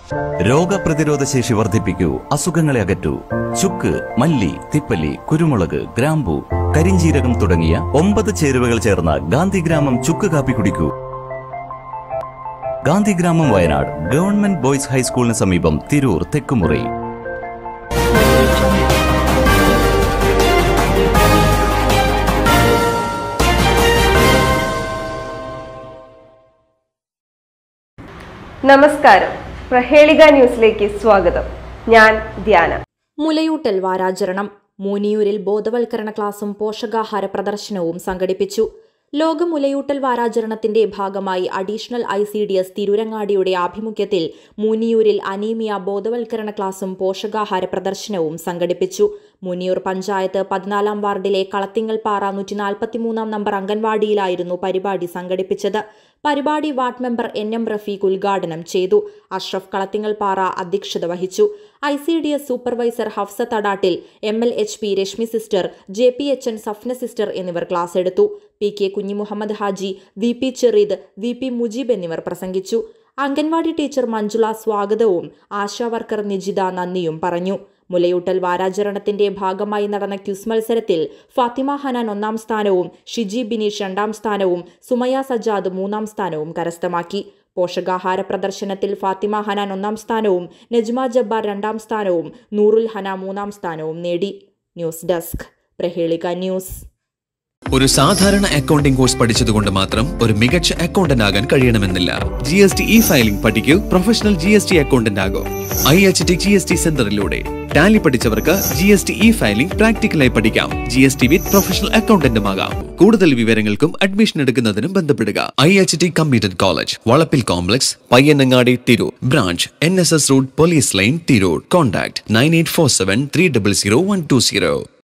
രോഗപ്രതിരോധ ശേഷി വർദ്ധിപ്പിക്കൂ അസുഖങ്ങളെ അകറ്റൂ ചുക്ക് മല്ലി തിപ്പല്ലി കുരുമുളക് ഗ്രാമ്പു കരിഞ്ചീരകം തുടങ്ങിയ ഒമ്പത് ചേരുവകൾ ചേർന്ന ഗാന്ധിഗ്രാമം ചുക്ക് കാപ്പി കുടിക്കൂ ഗാന്ധിഗ്രാമം വയനാട് ഗവൺമെന്റ് ബോയ്സ് ഹൈസ്കൂളിന് സമീപം തിരൂർ തെക്കുമുറി നമസ്കാരം പ്രഹേളിക ന്യൂസിലേക്ക് സ്വാഗതം ഞാൻ ധ്യാന മുലയൂട്ടൽ വാരാചരണം മൂന്നിയൂരിൽ ബോധവൽക്കരണ ക്ലാസും പോഷകാഹാര പ്രദർശനവും സംഘടിപ്പിച്ചു ലോക മുലയൂട്ടൽ വാരാചരണത്തിന്റെ ഭാഗമായി additional I C D S തിരൂരങ്ങാടിയുടെ ആഭിമുഖ്യത്തിൽ മൂന്നിയൂരിൽ അനീമിയ ബോധവൽക്കരണ ക്ലാസും പോഷകാഹാര പ്രദർശനവും സംഘടിപ്പിച്ചു മുനിയൂർ പഞ്ചായത്ത് പതിനാലാം വാർഡിലെ കളത്തിങ്ങൽ പാറ നൂറ്റി നാൽപ്പത്തിമൂന്നാം നമ്പർ അംഗൻവാടിയിലായിരുന്നു പരിപാടി സംഘടിപ്പിച്ചത് പരിപാടി ward member N M Rafeeq ഉദ്ഘാടനം ചെയ്തു അഷ്റഫ് കളത്തിങ്ങൽ പാറ അധ്യക്ഷത വഹിച്ചു I C D S supervisor Hafsa Thadattil M L H P Reshmi sister J P H N Safna sister എന്നിവർ ക്ലാസ് എടുത്തു P K Kunhimuhammad Haji V P Chereed V P Mujeeb എന്നിവർ പ്രസംഗിച്ചു അംഗൻവാടി ടീച്ചർ മഞ്ജുള സ്വാഗതവും ആശാ വർക്കർ നിജിത നന്ദിയും പറഞ്ഞു മുലയൂട്ടൽ വാരാചരണത്തിന്റെ ഭാഗമായി നടന്ന ക്യുസ് മത്സരത്തിൽ ഫാത്തിമ ഹനാൻ ഒന്നാം സ്ഥാനവും ഷിജി ബിനീഷ് രണ്ടാം സ്ഥാനവും സുമയ സജാദ് മൂന്നാം സ്ഥാനവും കരസ്ഥമാക്കി പോഷകാഹാര പ്രദർശനത്തിൽ ഫാത്തിമ ഹനാൻ ഒന്നാം സ്ഥാനവും നജ്മ ജബ്ബാർ രണ്ടാം സ്ഥാനവും നൂറുൽ ഹന മൂന്നാം സ്ഥാനവും നേടി ന്യൂസ് ഡെസ്ക് പ്രഹേളിക ന്യൂസ് ഒരു സാധാരണ അക്കൗണ്ടിംഗ് കോഴ്സ് പഠിച്ചതുകൊണ്ട് മാത്രം ഒരു മികച്ച അക്കൗണ്ടന്റ് ആകാൻ കഴിയണമെന്നില്ല G S T E filing പഠിക്കൂ professional G S T accountant ആകും I H T G S T സെന്ററിലൂടെ ടാലി പഠിച്ചവർക്ക് G S T E filing പ്രാക്ടിക്കലായി പഠിക്കാം G S T with professional അക്കൗണ്ടന്റുമാകാം കൂടുതൽ വിവരങ്ങൾക്കും അഡ്മിഷൻ എടുക്കുന്നതിനും ബന്ധപ്പെടുക I H T computer college Valappil complex Payyanangadi Tirur branch N S S road police line Tirur contact nine eight four seven three double zero one two zero